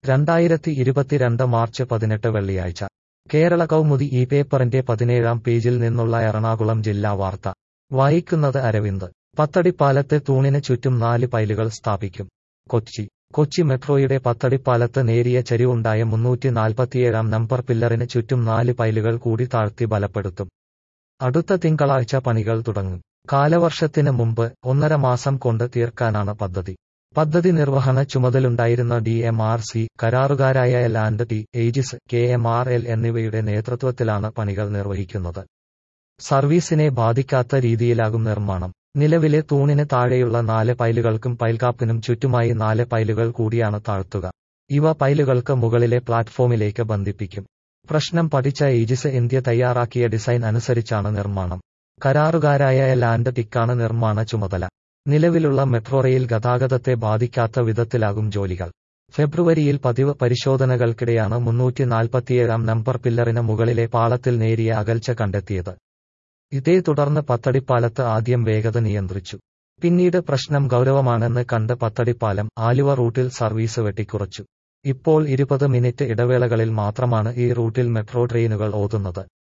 രണ്ടായിരത്തി ഇരുപത്തിരണ്ട് മാർച്ച് പതിനെട്ട് വെള്ളിയാഴ്ച കേരള കൗമുദി ഈ പേപ്പറിന്റെ പതിനേഴാം പേജിൽ നിന്നുള്ള എറണാകുളം ജില്ലാ വാർത്ത വായിക്കുന്നത് അരവിന്ദ് പത്തടിപ്പാലത്തെ തൂണിന് ചുറ്റും നാല് പൈലുകൾ സ്ഥാപിക്കും കൊച്ചി കൊച്ചി മെട്രോയുടെ പത്തടിപ്പാലത്ത് നേരിയ ചരിവുണ്ടായ മുന്നൂറ്റി നാൽപ്പത്തിയേഴാം നമ്പർ പില്ലറിന് ചുറ്റും നാല് പൈലുകൾ കൂടി താഴ്ത്തി ബലപ്പെടുത്തും അടുത്ത തിങ്കളാഴ്ച പണികൾ തുടങ്ങും കാലവർഷത്തിന് മുമ്പ് ഒന്നര മാസം കൊണ്ട് തീർക്കാനാണ് പദ്ധതി പദ്ധതി നിർവഹണ ചുമതലുണ്ടായിരുന്ന ഡി എം ആർ സി കരാറുകാരായ L and T Aegis K M R L എന്നിവയുടെ നേതൃത്വത്തിലാണ് പണികൾ നിർവഹിക്കുന്നത് സർവീസിനെ ബാധിക്കാത്ത രീതിയിലാകും നിർമ്മാണം നിലവിലെ തൂണിന് താഴെയുള്ള നാല് പൈലുകൾക്കും പൈൽകാപ്പിനും ചുറ്റുമായി നാല് പൈലുകൾ കൂടിയാണ് താഴ്ത്തുക ഇവ പൈലുകൾക്ക് മുകളിലെ പ്ലാറ്റ്ഫോമിലേക്ക് ബന്ധിപ്പിക്കും പ്രശ്നം പഠിച്ച ഏജിസ് ഇന്ത്യ തയ്യാറാക്കിയ ഡിസൈൻ അനുസരിച്ചാണ് നിർമ്മാണം കരാറുകാരായ എൽ ആൻഡ് ടിക്കാണ് നിർമ്മാണ ചുമതല നിലവിലുള്ള മെട്രോ റെയിൽ ഗതാഗതത്തെ ബാധിക്കാത്ത വിധത്തിലാകും ജോലികൾ ഫെബ്രുവരിയിൽ പതിവ് പരിശോധനകൾക്കിടെയാണ് മുന്നൂറ്റി നാൽപ്പത്തിയേഴാം നമ്പർ പില്ലറിന് മുകളിലെ പാളത്തിൽ നേരിയ അകൽച്ച കണ്ടെത്തിയത് ഇതേ തുടർന്ന് പത്തടിപ്പാലത്ത് ആദ്യം വേഗത നിയന്ത്രിച്ചു പിന്നീട് പ്രശ്നം ഗൗരവമാണെന്ന് കണ്ട് പത്തടിപ്പാലം ആലുവ റൂട്ടിൽ സർവീസ് വെട്ടിക്കുറച്ചു ഇപ്പോൾ ഇരുപത് മിനിറ്റ് ഇടവേളകളിൽ മാത്രമാണ് ഈ റൂട്ടിൽ മെട്രോ ട്രെയിനുകൾ ഓതുന്നത്